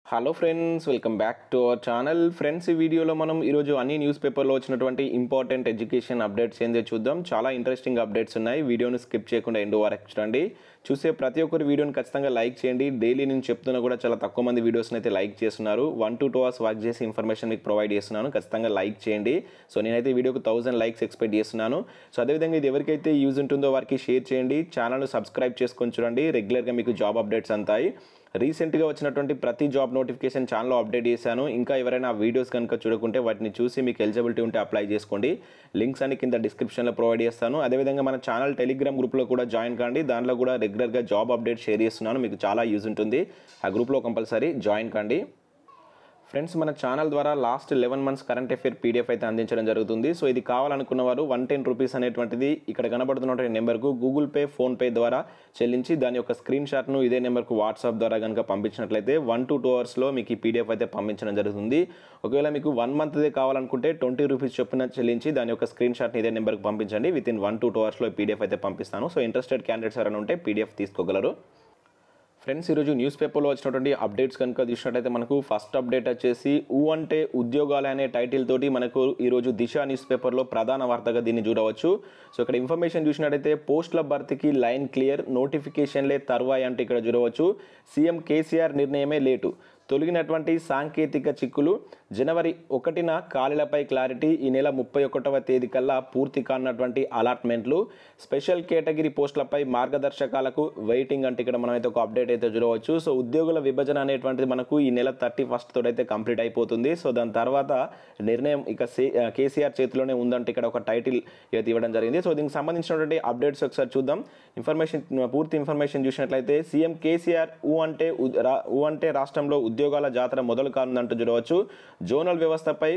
hello friends welcome back to our channel friends ఈ వీడియోలో మనం ఈరోజు అన్ని న్యూస్ పేపర్లో వచ్చినటువంటి ఇంపార్టెంట్ ఎడ్యుకేషన్ అప్డేట్స్ ఏందో చూద్దాం చాలా ఇంట్రెస్టింగ్ అప్డేట్స్ ఉన్నాయి వీడియోని స్కిప్ చేయకుండా ఎండ్ వరకు చూడండి చూసే ప్రతి ఒక్కరి వీడియోని ఖచ్చితంగా లైక్ చేయండి డైలీ నేను చెప్తున్నా కూడా చాలా తక్కువ మంది వీడియోస్ని అయితే లైక్ చేస్తున్నారు one to two hours work చేసి ఇన్ఫర్మేషన్ మీకు ప్రొవైడ్ చేస్తున్నాను ఖచ్చితంగా లైక్ చేయండి సో నేనైతే ఈ వీడియోకి థౌసండ్ లైక్స్ ఎక్స్పెక్ట్ చేస్తున్నాను సో అదేవిధంగా ఇది ఎవరికైతే యూజ్ ఉంటుందో వారికి షేర్ చేయండి ఛానల్ సబ్స్క్రైబ్ చేసుకొని చూడండి రెగ్యులర్గా మీకు జాబ్ అప్డేట్స్ అంతాయి రీసెంట్గా వచ్చినటువంటి ప్రతి జాబ్ నోటిఫికేషన్ ఛానల్లో అప్డేట్ చేశాను ఇంకా ఎవరైనా ఆ వీడియోస్ కనుక చూడకుంటే వాటిని చూసి మీకు ఎలిజిబిలిటీ ఉంటే అప్లై చేసుకోండి లింక్స్ అని కింద డిస్క్రిప్షన్లో ప్రొవైడ్ చేస్తాను అదేవిధంగా మన ఛానల్ టెలిగ్రామ్ గ్రూప్లో కూడా జాయిన్ కాండి దాంట్లో కూడా రెగ్యులర్గా జాబ్ అప్డేట్ షేర్ చేస్తున్నాను మీకు చాలా యూజ్ ఉంటుంది ఆ గ్రూప్లో కంపల్సరీ జాయిన్ కాండి ఫ్రెండ్స్ మన ఛానల్ ద్వారా last eleven months current affair PDF అయితే అందించడం జరుగుతుంది సో ఇది కావాలనుకున్న వారు వన్ టెన్ రూపీస్ అనేటువంటిది ఇక్కడ కనబడుతున్నటువంటి నెంబర్కు గూగుల్ పే ఫోన్పే ద్వారా చెల్లించి దాని యొక్క స్క్రీన్ షాట్ను ఇదే నెంబర్కు వాట్సాప్ ద్వారా కనుక పంపించినట్లయితే వన్ టు టూ అవర్స్లో మీకు ఈ పీడిఎఫ్ అయితే పంపించడం జరుగుతుంది ఒకవేళ మీకు వన్ మంత్దే కావాలనుకుంటే ట్వంటీ రూపీస్ చొప్పున చెల్లించి దాని యొక్క స్క్రీన్ షాట్ని ఇదే నెంబర్కి పంపించండి with in one to two అవర్స్లో పీడిఎఫ్ అయితే పంపిస్తాను సో ఇంట్రెస్టెడ్ క్యాండిడేట్స్ ఎవరైనా ఉంటే పీడిఎఫ్ తీసుకోగలరు ఫ్రెండ్స్ ఈరోజు న్యూస్ పేపర్లో వచ్చినటువంటి అప్డేట్స్ కనుక చూసినట్టయితే మనకు ఫస్ట్ అప్డేట్ వచ్చేసి ఊ అంటే ఉద్యోగాలు అనే టైటిల్ తోటి మనకు ఈరోజు దిశ న్యూస్ పేపర్లో ప్రధాన వార్తగా దీన్ని చూడవచ్చు సో ఇక్కడ ఇన్ఫర్మేషన్ చూసినట్టయితే పోస్టుల భర్తీకి లైన్ క్లియర్ నోటిఫికేషన్లే తర్వాయి అంటే ఇక్కడ చూడవచ్చు సీఎం కేసీఆర్ నిర్ణయమే లేటు తొలగినటువంటి సాంకేతిక చిక్కులు జనవరి ఒకటిన ఖాళీలపై క్లారిటీ ఈ నెల ముప్పై ఒకటవ తేదీ కల్లా పూర్తి కానటువంటి అలాట్మెంట్లు స్పెషల్ కేటగిరీ పోస్టులపై మార్గదర్శకాలకు వెయిటింగ్ అంటే ఇక్కడ మనం అయితే ఒక అప్డేట్ అయితే చూడవచ్చు సో ఉద్యోగుల విభజన అనేటువంటిది మనకు ఈ నెల థర్టీ ఫస్ట్ తోడైతే కంప్లీట్ అయిపోతుంది సో దాని తర్వాత నిర్ణయం ఇక కేసీఆర్ చేతిలోనే ఉందంటే ఇక్కడ ఒక టైటిల్ అయితే ఇవ్వడం జరిగింది సో దీనికి సంబంధించినటువంటి అప్డేట్స్ ఒకసారి చూద్దాం ఇన్ఫర్మేషన్ పూర్తి ఇన్ఫర్మేషన్ చూసినట్లయితే సీఎం కేసీఆర్ ఊ అంటే ఉద్- రా- ఊ అంటే రాష్ట్రంలో ఉద్యోగాల జాతర మొదలు కానుందంటూ చూడవచ్చు జోనల్ వ్యవస్థపై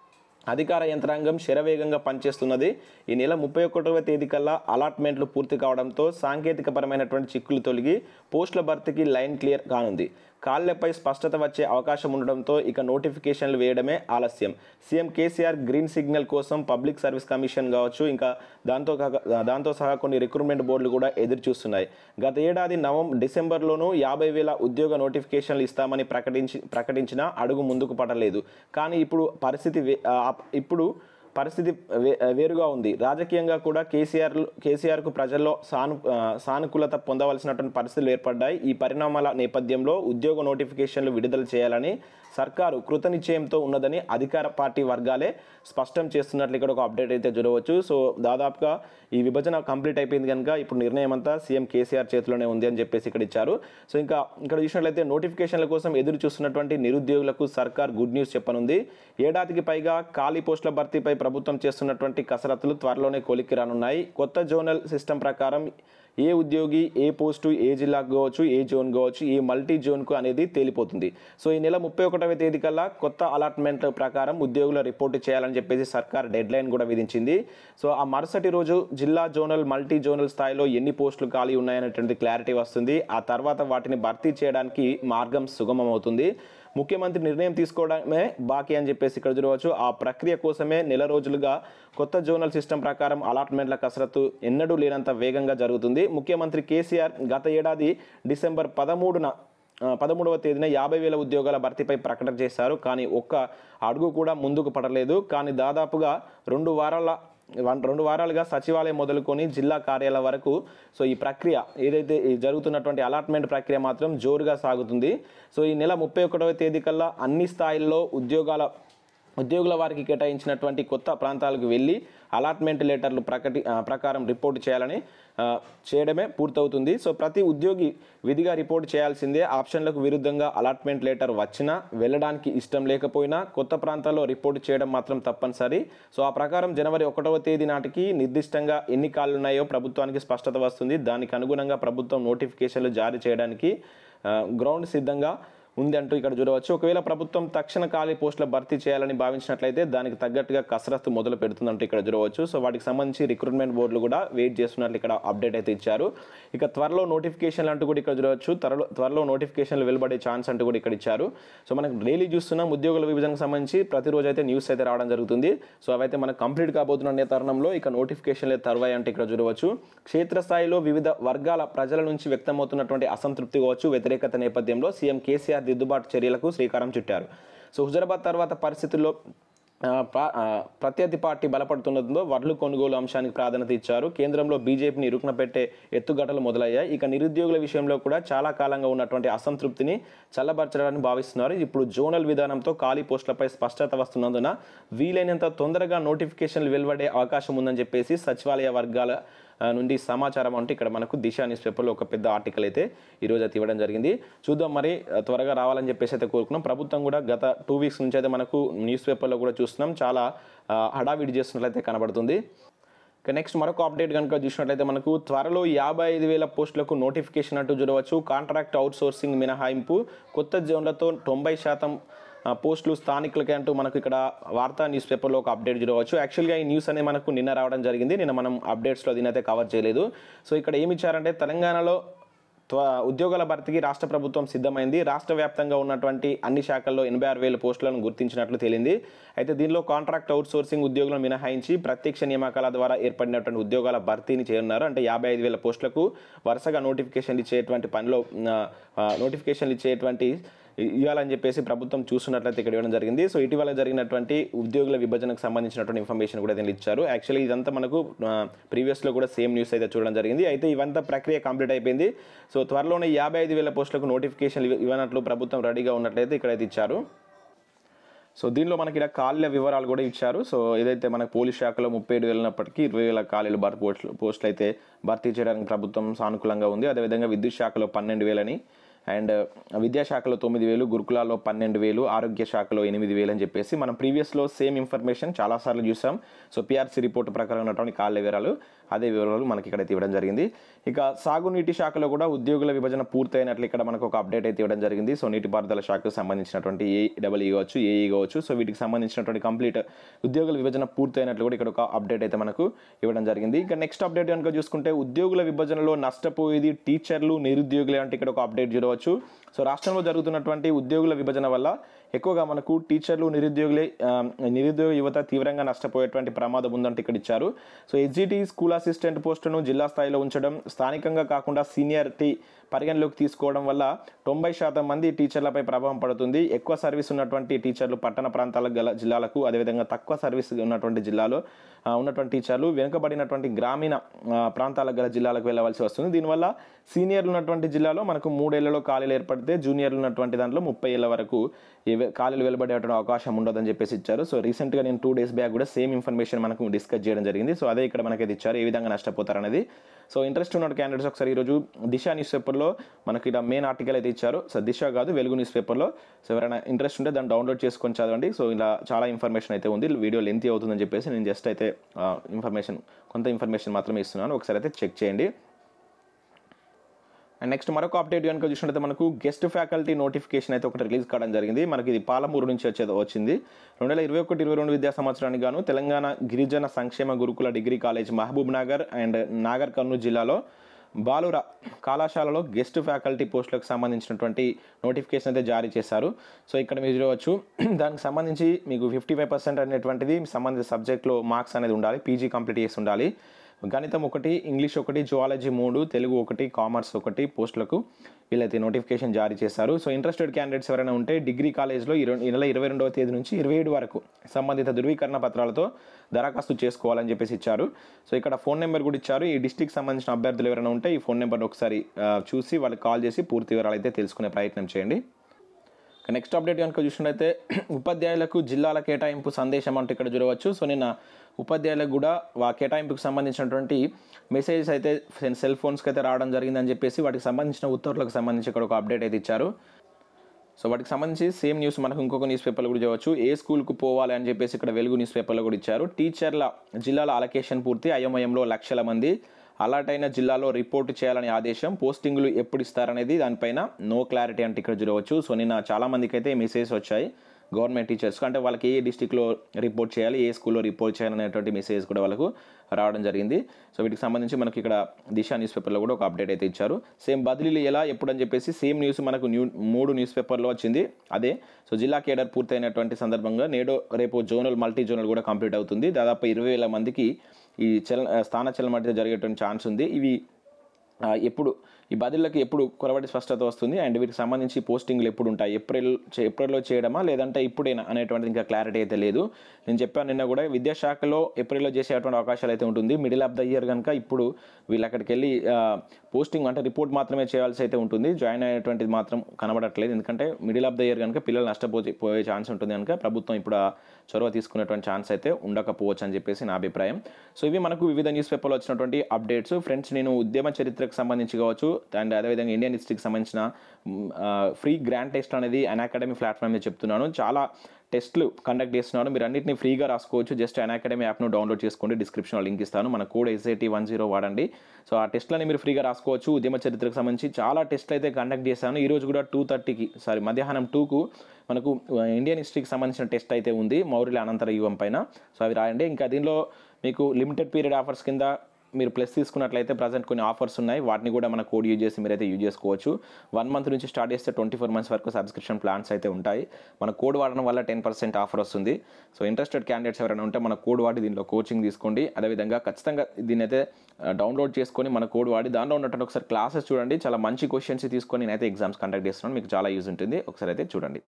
అధికార యంత్రాంగం శరవేగంగా పనిచేస్తున్నది ఈ నెల ముప్పై ఒకటవ తేదీ కల్లా అలాట్మెంట్లు పూర్తి కావడంతో సాంకేతికపరమైనటువంటి చిక్కులు తొలగి పోస్టుల భర్తీకి లైన్ క్లియర్ కానుంది కాళ్లపై స్పష్టత వచ్చే అవకాశం ఉండడంతో ఇక నోటిఫికేషన్లు వేయడమే ఆలస్యం సీఎం కేసీఆర్ గ్రీన్ సిగ్నల్ కోసం పబ్లిక్ సర్వీస్ కమిషన్ కావచ్చు ఇంకా దాంతో కాక- దాంతో సహా కొన్ని రిక్రూట్మెంట్ బోర్డులు కూడా ఎదురు చూస్తున్నాయి గత ఏడాది నవం డిసెంబర్లోనూ యాభై వేల ఉద్యోగ నోటిఫికేషన్లు ఇస్తామని ప్రకటించి ప్రకటించిన అడుగు ముందుకు పడలేదు కానీ ఇప్పుడు పరిస్థితి వే- ఆ, ఇప్పుడు పరిస్థితి వే- వేరుగా ఉంది రాజకీయంగా కూడా కేసీఆర్ కేసీఆర్కు ప్రజల్లో సాను ఆ, సానుకూలత పొందవలసినటువంటి పరిస్థితులు ఏర్పడ్డాయి ఈ పరిణామాల నేపథ్యంలో ఉద్యోగ నోటిఫికేషన్లు విడుదల చేయాలని సర్కారు కృతనిశ్చయంతో ఉన్నదని అధికార పార్టీ వర్గాలే స్పష్టం చేస్తున్నట్లు ఇక్కడ ఒక అప్డేట్ అయితే చూడవచ్చు సో దాదాపుగా ఈ విభజన కంప్లీట్ అయిపోయింది కనుక ఇప్పుడు నిర్ణయం అంతా సీఎం కేసీఆర్ చేతిలోనే ఉంది అని చెప్పేసి ఇక్కడ ఇచ్చారు సో ఇంకా ఇక్కడ చూసినట్లయితే నోటిఫికేషన్ల కోసం ఎదురు చూస్తున్నటువంటి నిరుద్యోగులకు సర్కార్ గుడ్ న్యూస్ చెప్పనుంది ఏడాదికి పైగా ఖాళీ పోస్టుల భర్తీపై ప్రభుత్వం చేస్తున్నటువంటి కసరత్తులు త్వరలోనే కొలిక్కి రానున్నాయి కొత్త జోనల్ సిస్టమ్ ప్రకారం ఏ ఉద్యోగి ఏ పోస్టు ఏ జిల్లాకు కావచ్చు ఏ జోన్ కావచ్చు ఏ మల్టీ జోన్కు అనేది తేలిపోతుంది సో ఈ నెల ముప్పై ఒకటవ తేదీ కల్లా కొత్త అలాట్మెంట్ ప్రకారం ఉద్యోగుల రిపోర్టు చేయాలని చెప్పేసి సర్కార్ డెడ్ లైన్ కూడా విధించింది సో ఆ మరుసటి రోజు జిల్లా జోనల్ మల్టీ జోనల్ స్థాయిలో ఎన్ని పోస్టులు ఖాళీ ఉన్నాయనేటువంటి క్లారిటీ వస్తుంది ఆ తర్వాత వాటిని భర్తీ చేయడానికి మార్గం సుగమం అవుతుంది ముఖ్యమంత్రి నిర్ణయం తీసుకోవడమే బాకీ అని చెప్పేసి ఇక్కడ చూడవచ్చు ఆ ప్రక్రియ కోసమే నెల రోజులుగా కొత్త జోనల్ సిస్టమ్ ప్రకారం అలాట్మెంట్ల కసరత్తు ఎన్నడూ లేనంత వేగంగా జరుగుతుంది ముఖ్యమంత్రి కేసీఆర్ గత ఏడాది డిసెంబర్ పదమూడున ఆ, పదమూడవ తేదీన యాభై వేల ఉద్యోగాల భర్తీపై ప్రకటన చేశారు కానీ ఒక్క అడుగు కూడా ముందుకు పడలేదు కానీ దాదాపుగా రెండు వారాల వన్- రెండు వారాలుగా సచివాలయం మొదలుకొని జిల్లా కార్యాలయం వరకు సో ఈ ప్రక్రియ ఏదైతే ఈ జరుగుతున్నటువంటి అలాట్మెంట్ ప్రక్రియ మాత్రం జోరుగా సాగుతుంది సో ఈ నెల ముప్పై ఒకటవ తేదీ కల్లా అన్ని స్థాయిల్లో ఉద్యోగాల ఉద్యోగుల వారికి కేటాయించినటువంటి కొత్త ప్రాంతాలకు వెళ్ళి అలాట్మెంట్ లెటర్లు ప్రకటి ఆ, ప్రకారం రిపోర్ట్ చేయాలని ఆ, చేయడమే పూర్తవుతుంది సో ప్రతి ఉద్యోగి విధిగా రిపోర్ట్ చేయాల్సిందే ఆప్షన్లకు విరుద్ధంగా అలాట్మెంట్ లెటర్ వచ్చినా వెళ్ళడానికి ఇష్టం లేకపోయినా కొత్త ప్రాంతాల్లో రిపోర్ట్ చేయడం మాత్రం తప్పనిసరి సో ఆ ప్రకారం జనవరి ఒకటవ తేదీ నాటికి నిర్దిష్టంగా ఎన్ని కాళ్ళు ఉన్నాయో ప్రభుత్వానికి స్పష్టత వస్తుంది దానికి అనుగుణంగా ప్రభుత్వం నోటిఫికేషన్లు జారీ చేయడానికి ఆ, గ్రౌండ్ సిద్ధంగా ఉంది అంటూ ఇక్కడ చూడవచ్చు ఒకవేళ ప్రభుత్వం తక్షణ ఖాళీ పోస్టుల భర్తీ చేయాలని భావించినట్లయితే దానికి తగ్గట్టుగా కసరత్తు మొదలు పెడుతుందంటూ ఇక్కడ చూడవచ్చు సో వాటికి సంబంధించి రిక్రూట్మెంట్ బోర్డులు కూడా వెయిట్ చేస్తున్నట్లు ఇక్కడ అప్డేట్ అయితే ఇచ్చారు ఇక త్వరలో నోటిఫికేషన్లు అంటూ కూడా ఇక్కడ చూడవచ్చు త్వరలో త్వరలో నోటిఫికేషన్లు వెలువడే ఛాన్స్ అంటూ కూడా ఇక్కడ ఇచ్చారు సో మనకు డైలీ చూస్తున్నాం ఉద్యోగుల విభజనకు సంబంధించి ప్రతిరోజు అయితే న్యూస్ అయితే రావడం జరుగుతుంది సో అవైతే మనకు కంప్లీట్ కాబోతున్న నే తరుణంలో ఇక నోటిఫికేషన్లే తర్వాయి అంటే ఇక్కడ చూడవచ్చు క్షేత్రస్థాయిలో వివిధ వర్గాల ప్రజల నుంచి వ్యక్తమవుతున్నటువంటి అసంతృప్తి కావచ్చు వ్యతిరేకత నేపథ్యంలో సీఎం కేసీఆర్ దిద్దుబాటు చర్యలకు శ్రీకారం చుట్టారు సో హుజరాబాద్ తర్వాత పరిస్థితుల్లో ఆ, ప్ర- ఆ, ప్రత్యర్థి పార్టీ బలపడుతుండటంతో వడ్లు కొనుగోలు అంశానికి ప్రాధాన్యత ఇచ్చారు కేంద్రంలో బీజేపీని ఇరుకున పెట్టే ఎత్తుగడలు మొదలయ్యాయి ఇక నిరుద్యోగుల విషయంలో కూడా చాలా కాలంగా ఉన్నటువంటి అసంతృప్తిని చల్లబరచడానికి భావిస్తున్నారు ఇప్పుడు జోనల్ విధానంతో ఖాళీ పోస్టులపై స్పష్టత వస్తున్నందున వీలైనంత తొందరగా నోటిఫికేషన్లు వెలువడే అవకాశం ఉందని చెప్పేసి సచివాలయ వర్గాల ఆ, నుండి సమాచారం అంటే ఇక్కడ మనకు దిశ న్యూస్ పేపర్లో ఒక పెద్ద ఆర్టికల్ అయితే ఈరోజు అయితే ఇవ్వడం జరిగింది చూద్దాం మరి ఆ, త్వరగా రావాలని చెప్పేసి అయితే కోరుకున్నాం ప్రభుత్వం కూడా గత టూ వీక్స్ నుంచి అయితే మనకు న్యూస్ పేపర్లో కూడా చూస్తున్నాం చాలా ఆ, హడావిడి చేస్తున్నట్లయితే కనబడుతుంది ఇక నెక్స్ట్ మరొక అప్డేట్ కనుక చూసినట్లయితే మనకు త్వరలో యాభై ఐదు వేల పోస్టులకు నోటిఫికేషన్ అంటూ చూడవచ్చు కాంట్రాక్ట్ అవుట్ సోర్సింగ్ మినహాయింపు కొత్త జోన్లతో తొంభై శాతం ఆ, పోస్టులు స్థానికులకే అంటూ మనకు ఇక్కడ వార్తా న్యూస్ పేపర్లో ఒక అప్డేట్ చూడవచ్చు యాక్చువల్గా ఈ న్యూస్ అనేది మనకు నిన్న రావడం జరిగింది నిన్న మనం అప్డేట్స్లో దీనైతే కవర్ చేయలేదు సో ఇక్కడ ఏమి ఇచ్చారంటే తెలంగాణలో త్వ ఉద్యోగాల భర్తీకి రాష్ట్ర ప్రభుత్వం సిద్ధమైంది రాష్ట్ర వ్యాప్తంగా ఉన్నటువంటి అన్ని శాఖల్లో ఎనభై ఆరు వేల పోస్టులను గుర్తించినట్లు తేలింది అయితే దీనిలో కాంట్రాక్ట్ అవుట్ సోర్సింగ్ ఉద్యోగులను మినహాయించి ప్రత్యక్ష నియామకాల ద్వారా ఏర్పడినటువంటి ఉద్యోగాల భర్తీని చేయనున్నారు అంటే యాభై ఐదు వేల పోస్టులకు వరుసగా నోటిఫికేషన్లు ఇచ్చేటువంటి పనిలో ఆ, ఆ, నోటిఫికేషన్లు ఇచ్చేటువంటి ఇవ్వాలని చెప్పేసి ప్రభుత్వం చూస్తున్నట్లయితే ఇక్కడ ఇవ్వడం జరిగింది సో ఇటీవల జరిగినటువంటి ఉద్యోగుల విభజనకు సంబంధించినటువంటి ఇన్ఫర్మేషన్ కూడా దీనిలో ఇచ్చారు యాక్చువల్లీ ఇదంతా మనకు ప్రీవియస్లో కూడా సేమ్ న్యూస్ అయితే చూడడం జరిగింది అయితే ఇవంతా ప్రక్రియ కంప్లీట్ అయిపోయింది సో త్వరలోనే యాభై ఐదు వేల పోస్టులకు నోటిఫికేషన్ ఇవ్వనట్లు ప్రభుత్వం రెడీగా ఉన్నట్లయితే ఇక్కడైతే ఇచ్చారు సో దీనిలో మనకి ఇక్కడ ఖాళీల వివరాలు కూడా ఇచ్చారు సో ఏదైతే మనకు పోలీస్ శాఖలో ముప్పై ఏడు వేలనప్పటికీ ఇరవై వేల ఖాళీలు భర్తీ పోస్టులు పోస్టులు అయితే భర్తీ చేయడానికి ప్రభుత్వం సానుకూలంగా ఉంది అదేవిధంగా విద్యుత్ శాఖలో పన్నెండు వేలని అండ్ విద్యాశాఖలో తొమ్మిది వేలు గురుకులాల్లో పన్నెండు వేలు ఆరోగ్య శాఖలో ఎనిమిది వేలు అని చెప్పేసి మనం ప్రీవియస్లో సేమ్ ఇన్ఫర్మేషన్ చాలాసార్లు చూసాం సో పిఆర్సీ రిపోర్ట్ ప్రకారం ఉన్నటువంటి ఖాళీ వివరాలు అదే వివరాలు మనకి ఇక్కడైతే ఇవ్వడం జరిగింది ఇక సాగునీటి శాఖలో కూడా ఉద్యోగుల విభజన పూర్తయినట్లు ఇక్కడ మనకు ఒక అప్డేట్ అయితే ఇవ్వడం జరిగింది సో నీటిపారుదల శాఖకు సంబంధించినటువంటి ఏ డబల్ కావచ్చు ఏఈ కావచ్చు సో వీటికి సంబంధించినటువంటి కంప్లీట్ ఉద్యోగుల విభజన పూర్తయినట్లు కూడా ఇక్కడ ఒక అప్డేట్ అయితే మనకు ఇవ్వడం జరిగింది ఇక నెక్స్ట్ అప్డేట్ కనుక చూసుకుంటే ఉద్యోగుల విభజనలో నష్టపోయేది టీచర్లు నిరుద్యోగులే అంటే ఇక్కడ ఒక అప్డేట్ చూడవచ్చు సో రాష్ట్రంలో జరుగుతున్నటువంటి ఉద్యోగుల విభజన వల్ల ఎక్కువగా మనకు టీచర్లు నిరుద్యోగులే ఆ, నిరుద్యోగ యువత తీవ్రంగా నష్టపోయేటువంటి ప్రమాదం ఉందంటే ఇక్కడ ఇచ్చారు సో ఎస్జిటి స్కూల్ అసిస్టెంట్ పోస్టును జిల్లా స్థాయిలో ఉంచడం స్థానికంగా కాకుండా సీనియారిటీ పరిగణలోకి తీసుకోవడం వల్ల తొంభై శాతం మంది టీచర్లపై ప్రభావం పడుతుంది ఎక్కువ సర్వీస్ ఉన్నటువంటి టీచర్లు పట్టణ ప్రాంతాలకు గల జిల్లాలకు అదేవిధంగా తక్కువ సర్వీస్ ఉన్నటువంటి జిల్లాలో ఆ, ఉన్నటువంటి టీచర్లు వెనుకబడినటువంటి గ్రామీణ ఆ, ప్రాంతాలకు గల జిల్లాలకు వెళ్ళవలసి వస్తుంది దీనివల్ల సీనియర్లు ఉన్నటువంటి జిల్లాలో మనకు మూడేళ్లలో ఖాళీలు ఏర్పడితే జూనియర్లు ఉన్నటువంటి దాంట్లో ముప్పై ఏళ్ళ వరకు ఇవే ఖాళీలు వెలువడేటువంటి అవకాశం ఉండదని చెప్పేసి ఇచ్చారు సో రీసెంట్గా నేను టూ డేస్ బ్యాక్ కూడా సేమ్ ఇన్ఫర్మేషన్ మనకు డిస్కస్ చేయడం జరిగింది సో అదే ఇక్కడ మనకైతే ఇచ్చారు ఏ విధంగా నష్టపోతారు అనేది సో ఇంట్రెస్ట్ ఉన్న క్యాండిడేట్స్ ఒకసారి ఈరోజు దిశ న్యూస్ పేపర్లో మనకి ఇక్కడ మెయిన్ ఆర్టికల్ అయితే ఇచ్చారు సో దిశ కాదు వెలుగు న్యూస్ పేపర్లో సో ఎవరైనా ఇంట్రెస్ట్ ఉంటే దాన్ని డౌన్లోడ్ చేసుకొని చదవండి సో ఇలా చాలా ఇన్ఫర్మేషన్ అయితే ఉంది వీడియో లెంతీ అవుతుందని చెప్పేసి నేను జస్ట్ అయితే ఇన్ఫర్మేషన్ కొంత ఇన్ఫర్మేషన్ మాత్రమే ఇస్తున్నాను ఒకసారి అయితే చెక్ చేయండి అండ్ నెక్స్ట్ మరొక అప్డేట్ కనుక చూసినట్లయితే మనకు గెస్ట్ ఫ్యాకల్టీ నోటిఫికేషన్ అయితే ఒకటి రిలీజ్ కావడం జరిగింది మనకి ఇది పాలమూరు నుంచి వచ్చేది వచ్చింది రెండు వేల ఇరవై ఒకటి ఇరవై రెండు విద్యా సంవత్సరానికి గాను తెలంగాణ గిరిజన సంక్షేమ గురుకుల degree college Mahabub Nagar and Nagar Kurnool జిల్లాలో బాలుర కళాశాలలో గెస్ట్ ఫ్యాకల్టీ పోస్టులకు సంబంధించినటువంటి నోటిఫికేషన్ అయితే జారీ చేశారు సో ఇక్కడ మీరు చూడవచ్చు దానికి సంబంధించి మీకు ఫిఫ్టీ ఫైవ్ పర్సెంట్ అనేటువంటిది సంబంధిత సబ్జెక్ట్లో మార్క్స్ అనేది ఉండాలి పీజీ కంప్లీట్ చేసి ఉండాలి గణితం ఒకటి ఇంగ్లీష్ ఒకటి జువాలజీ మూడు తెలుగు ఒకటి కామర్స్ ఒకటి పోస్టులకు వీళ్ళైతే నోటిఫికేషన్ జారీ చేశారు సో ఇంట్రెస్టెడ్ క్యాండిడేట్స్ ఎవరైనా ఉంటే డిగ్రీ కాలేజ్లో ఇరవై ఈ నెల ఇరవై రెండవ తేదీ నుంచి ఇరవై ఏడు వరకు సంబంధిత ధృవీకరణ పత్రాలతో దరఖాస్తు చేసుకోవాలని చెప్పేసి ఇచ్చారు సో ఇక్కడ ఫోన్ నెంబర్ కూడా ఇచ్చారు ఈ డిస్టిక్ సంబంధించిన అభ్యర్థులు ఎవరైనా ఉంటే ఈ ఫోన్ నెంబర్ని ఒకసారి ఆ, చూసి వాళ్ళకి కాల్ చేసి పూర్తి వివరాలు అయితే తెలుసుకునే ప్రయత్నం చేయండి నెక్స్ట్ అప్డేట్ కనుక చూసినట్లయితే ఉపాధ్యాయులకు జిల్లాల కేటాయింపు సందేశం అంటూ ఇక్కడ చూడవచ్చు సో నిన్న ఉపాధ్యాయులకు కూడా వా కేటాయింపుకు సంబంధించినటువంటి మెసేజెస్ అయితే సెల్ ఫోన్స్కి అయితే రావడం జరిగిందని చెప్పేసి వాటికి సంబంధించిన ఉత్తర్వులకు సంబంధించి ఇక్కడ ఒక అప్డేట్ అయితే ఇచ్చారు సో వాటికి సంబంధించి సేమ్ న్యూస్ మనకు ఇంకొక న్యూస్ పేపర్లో కూడా చూడవచ్చు ఏ స్కూల్కు పోవాలి అని చెప్పేసి ఇక్కడ వెలుగు న్యూస్ పేపర్లో కూడా ఇచ్చారు టీచర్ల జిల్లాల అలొకేషన్ పూర్తి అయోమయంలో లక్షల మంది అలాట్ అయిన జిల్లాలో రిపోర్ట్ చేయాలని ఆదేశం పోస్టింగ్లు ఎప్పుడు ఇస్తారనేది దానిపైన నో క్లారిటీ అంటే ఇక్కడ చూడవచ్చు సో నిన్న చాలా మందికి అయితే మెసేజెస్ వచ్చాయి గవర్నమెంట్ టీచర్స్ అంటే వాళ్ళకి ఏ డిస్టిక్లో రిపోర్ట్ చేయాలి ఏ స్కూల్లో రిపోర్ట్ చేయాలనేటువంటి మెసేజ్ కూడా వాళ్ళకు రావడం జరిగింది సో వీటికి సంబంధించి మనకి ఇక్కడ దిశ న్యూస్ పేపర్లో కూడా ఒక అప్డేట్ అయితే ఇచ్చారు సేమ్ బదిలీలు ఎలా ఎప్పుడు అని చెప్పేసి సేమ్ న్యూస్ మనకు న్యూ మూడు న్యూస్ పేపర్లో వచ్చింది అదే సో జిల్లా కేడర్ పూర్తయినటువంటి సందర్భంగా నేడు రేపు జోనల్ మల్టీ జోనల్ కూడా కంప్లీట్ అవుతుంది దాదాపు ఇరవై వేల మందికి ఈ చల స్థాన చలనం అయితే జరిగేటువంటి ఛాన్స్ ఉంది ఇవి ఆ, ఎప్పుడు ఈ బదిలీలకు ఎప్పుడు కొరబడి స్పష్టత వస్తుంది అండ్ వీటికి సంబంధించి పోస్టింగ్లు ఎప్పుడు ఉంటాయి ఏప్రిల్ చే- ఏప్రిల్లో చేయడమా లేదంటే ఇప్పుడేనా అనేటువంటిది ఇంకా క్లారిటీ అయితే లేదు నేను చెప్పాను నిన్న కూడా విద్యాశాఖలో ఏప్రిల్లో చేసేటువంటి అవకాశాలు అయితే ఉంటుంది మిడిల్ ఆఫ్ ద ఇయర్ కనుక ఇప్పుడు వీళ్ళు అక్కడికి వెళ్ళి ఆ, పోస్టింగ్ అంటే రిపోర్ట్ మాత్రమే చేయాల్సి అయితే ఉంటుంది జాయిన్ అయ్యేటువంటిది మాత్రం కనబడట్లేదు ఎందుకంటే మిడిల్ ఆఫ్ ద ఇయర్ కనుక పిల్లలు నష్టపోతే పోయే ఛాన్స్ ఉంటుంది కనుక ప్రభుత్వం ఇప్పుడు ఆ చొరవ తీసుకునేటువంటి ఛాన్స్ అయితే ఉండకపోవచ్చు అని చెప్పేసి నా అభిప్రాయం సో ఇవి మనకు వివిధ న్యూస్ పేపర్లో వచ్చినటువంటి అప్డేట్స్ ఫ్రెండ్స్ నేను ఉద్యమ చరిత్రకు సంబంధించి కావచ్చు అండ్ అదేవిధంగా ఇండియన్ హిస్టరీకి సంబంధించిన ఫ్రీ గ్రాండ్ టెస్ట్ అనేది అన్ అకాడమీ ప్లాట్ఫామ్ మీద చెప్తున్నాను చాలా టెస్ట్లు కండక్ట్ చేస్తున్నాను మీరు అన్నింటినీ ఫ్రీగా రాసుకోవచ్చు జస్ట్ అన్ అకాడమీ యాప్ను డౌన్లోడ్ చేసుకోండి డిస్క్రిప్షన్లో లింక్ ఇస్తాను మన కోడ్ ఎస్ఐటీ వన్ జీరో వాడండి సో ఆ టెస్ట్లని మీరు ఫ్రీగా రాసుకోవచ్చు ఉద్యమ చరిత్రకు సంబంధించి చాలా టెస్ట్లు అయితే కండక్ట్ చేశాను ఈ రోజు కూడా టూ థర్టీకి సారీ మధ్యాహ్నం టూకు మనకు ఇండియన్ హిస్టరీకి సంబంధించిన టెస్ట్ అయితే ఉంది మౌర్యుల అనంతర యుగం పైన సో అవి రాయండి ఇంకా దీనిలో మీకు లిమిటెడ్ పీరియడ్ ఆఫర్స్ కింద మీరు ప్లస్ తీసుకున్నట్లయితే ప్రజెంట్ కొన్ని ఆఫర్స్ ఉన్నాయి వాటిని కూడా మన కోడ్ యూజ్ చేసి మీరైతే యూజ్ చేసుకోవచ్చు వన్ మంత్ నుంచి స్టార్ట్ చేస్తే ట్వంటీ ఫోర్ మంత్స్ వరకు సబ్స్క్రిప్షన్ ప్లాన్స్ అయితే ఉంటాయి మన కోడ్ వాడడం వల్ల టెన్ పర్సెంట్ ఆఫర్ వస్తుంది సో ఇంట్రెస్టెడ్ క్యాండిడేట్స్ ఎవరైనా ఉంటే మన కోడ్ వాడి దీనిలో కోచింగ్ తీసుకోండి అదేవిధంగా ఖచ్చితంగా దీన్ని అయితే డౌన్లోడ్ చేసుకొని మన కోడ్ వాడి దానిలో ఉన్నటువంటి ఒకసారి క్లాసెస్ చూడండి చాలా మంచి క్వశ్చన్స్ తీసుకొని నేనైతే ఎగ్జామ్స్ కండక్ట్ చేస్తున్నాను మీకు చాలా యూజ్ ఉంటుంది ఒకసారి అయితే చూడండి